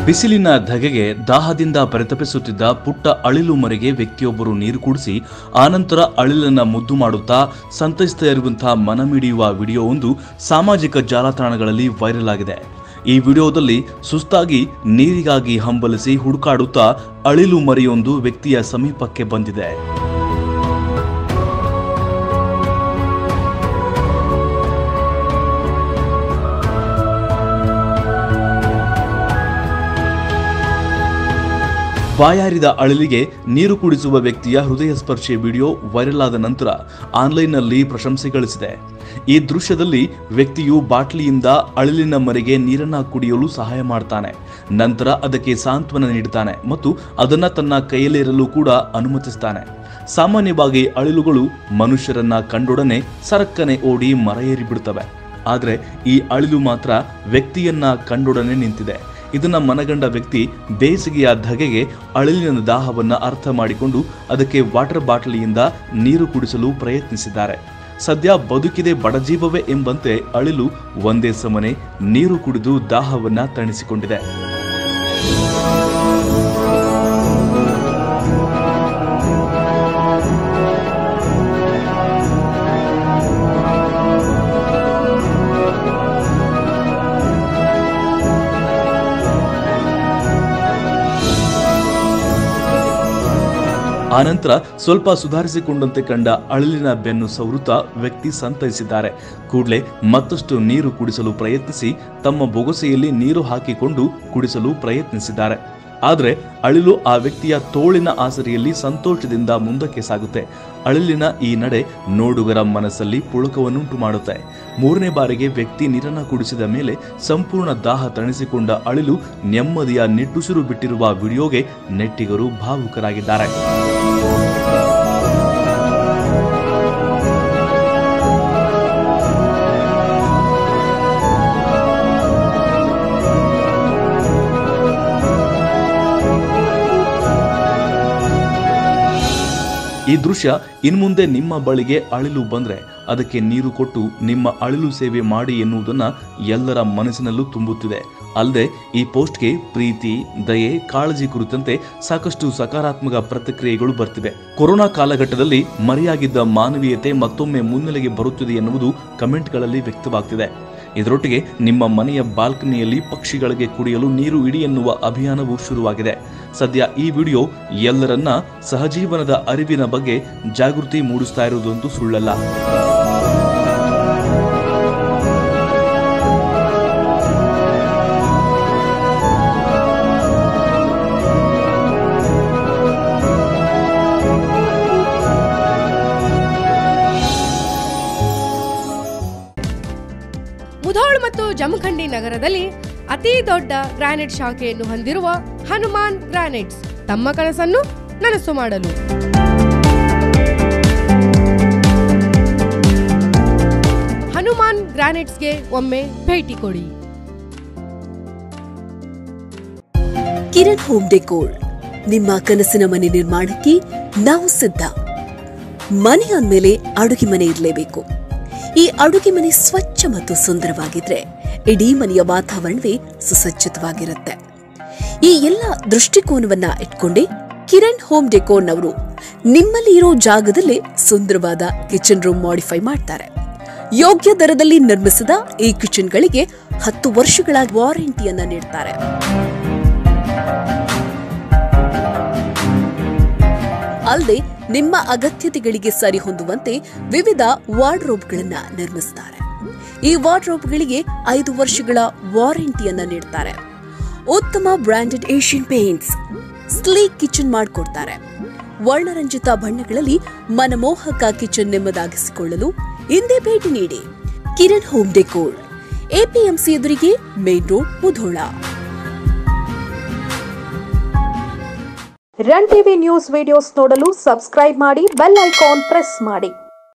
ಬಿಸಿಲಿನ ಧಗೆಗೆ ದಾಹದಿಂದ ಪರಿತಪಿಸುತ್ತಿದ್ದ ಪುಟ್ಟ ಅಳಿಲು ಮರಿಗೆ ವ್ಯಕ್ತಿಯೊಬ್ಬರು ನೀರು ಕುಡಿಸಿ ಆನಂತರ ಅಳಿಲನ್ನ ಮುದ್ದು ಮಾಡುತ್ತಾ ಸಂತೈಸ್ತಾ ಇರುವಂತಹ ಮನಮಿಡಿಯುವ ವಿಡಿಯೋ ಒಂದು ಸಾಮಾಜಿಕ ಜಾಲತಾಣಗಳಲ್ಲಿ ವೈರಲ್ ಆಗಿದೆ ಈ ವಿಡಿಯೋದಲ್ಲಿ ಸುಸ್ತಾಗಿ ನೀರಿಗಾಗಿ ಹಂಬಲಿಸಿ ಹುಡುಕಾಡುತ್ತಾ ಅಳಿಲು ಮರಿಯೊಂದು ವ್ಯಕ್ತಿಯ ಸಮೀಪಕ್ಕೆ ಬಂದಿದೆ ಬಾಯಾರಿದ ಅಳಿಲಿಗೆ ನೀರು ಕುಡಿಸುವ ವ್ಯಕ್ತಿಯ ಹೃದಯ ಸ್ಪರ್ಶಿ ವಿಡಿಯೋ ವೈರಲ್ ಆದ ನಂತರ ಆನ್ಲೈನ್ನಲ್ಲಿ ಪ್ರಶಂಸೆ ಗಳಿಸಿದೆ ಈ ದೃಶ್ಯದಲ್ಲಿ ವ್ಯಕ್ತಿಯು ಬಾಟ್ಲಿಯಿಂದ ಅಳಿಲಿನ ಮರಿಗೆ ನೀರನ್ನ ಕುಡಿಯಲು ಸಹಾಯ ಮಾಡ್ತಾನೆ ನಂತರ ಅದಕ್ಕೆ ಸಾಂತ್ವನ ನೀಡುತ್ತಾನೆ ಮತ್ತು ಅದನ್ನ ತನ್ನ ಕೈಯಲ್ಲಿರಲು ಕೂಡ ಅನುಮತಿಸ್ತಾನೆ ಸಾಮಾನ್ಯವಾಗಿ ಅಳಿಲುಗಳು ಮನುಷ್ಯರನ್ನ ಕಂಡೊಡನೆ ಸರಕ್ಕನೆ ಓಡಿ ಮರ ಏರಿ ಬಿಡುತ್ತವೆ ಆದರೆ ಈ ಅಳಿಲು ಮಾತ್ರ ವ್ಯಕ್ತಿಯನ್ನ ಕಂಡೊಡನೆ ನಿಂತಿದೆ ಇದನ್ನ ಮನಗಂಡ ವ್ಯಕ್ತಿ ಬೇಸಿಗೆಯ ಧಗೆಗೆ ಅಳಿಲಿನ ದಾಹವನ್ನ ಅರ್ಥ ಮಾಡಿಕೊಂಡು ಅದಕ್ಕೆ ವಾಟರ್ ಬಾಟಲಿಯಿಂದ ನೀರು ಕುಡಿಸಲು ಪ್ರಯತ್ನಿಸಿದ್ದಾರೆ ಸದ್ಯ ಬದುಕಿದೆ ಬಡಜೀವವೇ ಎಂಬಂತೆ ಅಳಿಲು ಒಂದೇ ಸಮನೆ ನೀರು ಕುಡಿದು ದಾಹವನ್ನ ತಣಿಸಿಕೊಂಡಿದೆ ಆನಂತರ ಸ್ವಲ್ಪ ಸುಧಾರಿಸಿಕೊಂಡಂತೆ ಕಂಡ ಅಳಿಲಿನ ಬೆನ್ನು ಸವರುತ್ತಾ ವ್ಯಕ್ತಿ ಸಂತೈಸಿದ್ದಾರೆ ಕೂಡಲೇ ಮತ್ತಷ್ಟು ನೀರು ಕುಡಿಸಲು ಪ್ರಯತ್ನಿಸಿ ತಮ್ಮ ಬೊಗಸೆಯಲ್ಲಿ ನೀರು ಹಾಕಿಕೊಂಡು ಕುಡಿಸಲು ಪ್ರಯತ್ನಿಸಿದ್ದಾರೆ ಆದರೆ ಅಳಿಲು ಆ ವ್ಯಕ್ತಿಯ ತೋಳಿನ ಆಸರೆಯಲ್ಲಿ ಸಂತೋಷದಿಂದ ಮುಂದಕ್ಕೆ ಸಾಗುತ್ತೆ ಅಳಿಲಿನ ಈ ನಡೆ ನೋಡುಗರ ಮನಸ್ಸಲ್ಲಿ ಪುಳಕವನ್ನುಂಟು ಮಾಡುತ್ತೆ ಮೂರನೇ ಬಾರಿಗೆ ವ್ಯಕ್ತಿ ನೀರನ್ನ ಕುಡಿಸಿದ ಮೇಲೆ ಸಂಪೂರ್ಣ ದಾಹ ತಣಿಸಿಕೊಂಡ ಅಳಿಲು ನೆಮ್ಮದಿಯ ನಿಟ್ಟುಸಿರು ಬಿಟ್ಟಿರುವ ವಿಡಿಯೋಗೆ ನೆಟ್ಟಿಗರು ಭಾವುಕರಾಗಿದ್ದಾರೆ ಈ ದೃಶ್ಯ ಇನ್ಮುಂದೆ ನಿಮ್ಮ ಬಳಿಗೆ ಅಳಿಲು ಬಂದ್ರೆ ಅದಕ್ಕೆ ನೀರು ಕೊಟ್ಟು ನಿಮ್ಮ ಅಳಿಲು ಸೇವೆ ಮಾಡಿ ಎನ್ನುವುದನ್ನ ಎಲ್ಲರ ಮನಸ್ಸಿನಲ್ಲೂ ತುಂಬುತ್ತಿದೆ ಅಲ್ಲದೆ ಈ ಪೋಸ್ಟ್ಗೆ ಪ್ರೀತಿ ದಯೆ ಕಾಳಜಿ ಕುರಿತಂತೆ ಸಾಕಷ್ಟು ಸಕಾರಾತ್ಮಕ ಪ್ರತಿಕ್ರಿಯೆಗಳು ಬರ್ತಿವೆ ಕೊರೋನಾ ಕಾಲಘಟ್ಟದಲ್ಲಿ ಮರೆಯಾಗಿದ್ದ ಮಾನವೀಯತೆ ಮತ್ತೊಮ್ಮೆ ಮುನ್ನೆಲೆಗೆ ಬರುತ್ತಿದೆ ಎನ್ನುವುದು ಕಮೆಂಟ್ಗಳಲ್ಲಿ ವ್ಯಕ್ತವಾಗ್ತಿದೆ ಇದರೊಟ್ಟಿಗೆ ನಿಮ್ಮ ಮನೆಯ ಬಾಲ್ಕನಿಯಲ್ಲಿ ಪಕ್ಷಿಗಳಿಗೆ ಕುಡಿಯಲು ನೀರು ಇಡಿ ಎನ್ನುವ ಅಭಿಯಾನವೂ ಶುರುವಾಗಿದೆ ಸದ್ಯ ಈ ವಿಡಿಯೋ ಎಲ್ಲರನ್ನ ಸಹಜೀವನದ ಅರಿವಿನ ಬಗ್ಗೆ ಜಾಗೃತಿ ಮೂಡಿಸ್ತಾ ಇರುವುದಂತೂ ಸುಳ್ಳಲ್ಲ ಮುಧೋಳ್ ಮತ್ತು ಜಮಖಂಡಿ ನಗರದಲ್ಲಿ ಅತಿ ದೊಡ್ಡ ಗ್ರಾನೈಟ್ ಶಾಖೆಯನ್ನು ಹೊಂದಿರುವ ಹನುಮಾನ್ ಗ್ರಾನೈಟ್ಸ್ ತಮ್ಮ ಕನಸನ್ನು ನನಸು ಮಾಡಲು ಹನುಮಾನ್ ಗ್ರಾನೈಟ್ಸ್ಗೆ ಒಮ್ಮೆ ಭೇಟಿ ಕೊಡಿ ಕಿರಣ್ ಹೋಮ್ ಡೆಕೋರ್ ನಿಮ್ಮ ಕನಸಿನ ಮನೆ ನಿರ್ಮಾಣಕ್ಕೆ ನಾವು ಸಿದ್ಧ ಮನೆ ಅಂದ್ಮೇಲೆ ಅಡುಗೆ ಮನೆ ಇರಲೇಬೇಕು ಈ ಅಡುಗೆ ಮನೆ ಸ್ವಚ್ಛ ಮತ್ತು ಸುಂದರವಾಗಿದ್ರೆ ಇಡೀ ಮನೆಯ ವಾತಾವರಣವೇ ಸುಸಜ್ಜಿತವಾಗಿರುತ್ತೆ ಈ ಎಲ್ಲ ದೃಷ್ಟಿಕೋನವನ್ನ ಇಟ್ಕೊಂಡೇ ಕಿರಣ್ ಹೋಮ್ ಡೆಕೋರ್ನವರು ನಿಮ್ಮಲ್ಲಿ ಇರೋ ಜಾಗದಲ್ಲೇ ಸುಂದರವಾದ ಕಿಚನ್ ರೂಮ್ ಮಾಡಿಫೈ ಮಾಡ್ತಾರೆ ಯೋಗ್ಯ ದರದಲ್ಲಿ ನಿರ್ಮಿಸಿದ ಈ ಕಿಚನ್ಗಳಿಗೆ ಹತ್ತು ವರ್ಷಗಳ ವಾರಂಟಿಯನ್ನ ನೀಡ್ತಾರೆ ಅಲ್ಲದೆ ನಿಮ್ಮ ಅಗತ್ಯತೆಗಳಿಗೆ ಸರಿಹೊಂದುವಂತೆ ವಿವಿಧ ವಾರ್ಡ್ರೋಬ್ಗಳನ್ನ ನಿರ್ಮಿಸ್ತಾರೆ ಈ ವಾರ್ಡ್ರೋಬ್ಗಳಿಗೆ ಐದು ವರ್ಷಗಳ ವಾರಂಟಿಯನ್ನ ನೀಡ್ತಾರೆ ಉತ್ತಮ branded Asian Paints sleek kitchen ಮಾಡಿಕೊಡ್ತಾರೆ ವರ್ಣರಂಜಿತ ಬಣ್ಣಗಳಲ್ಲಿ ಮನಮೋಹಕ ಕಿಚನ್ ನಿಮ್ಮದಾಗಿಸಿಕೊಳ್ಳಲು ಹಿಂದೆ ಭೇಟಿ ನೀಡಿ ಕಿರಣ್ ಹೋಮ್ ಡೆಕೋರ್ ಎಪಿಎಂಸಿ ಎದುರಿಗೆ main road Mudhol Run TV news videos ನೋಡಲು ಸಬ್ಸ್ಕ್ರೈಬ್ ಮಾಡಿ ಬೆಲ್ ಐಕಾನ್ ಪ್ರೆಸ್ ಮಾಡಿ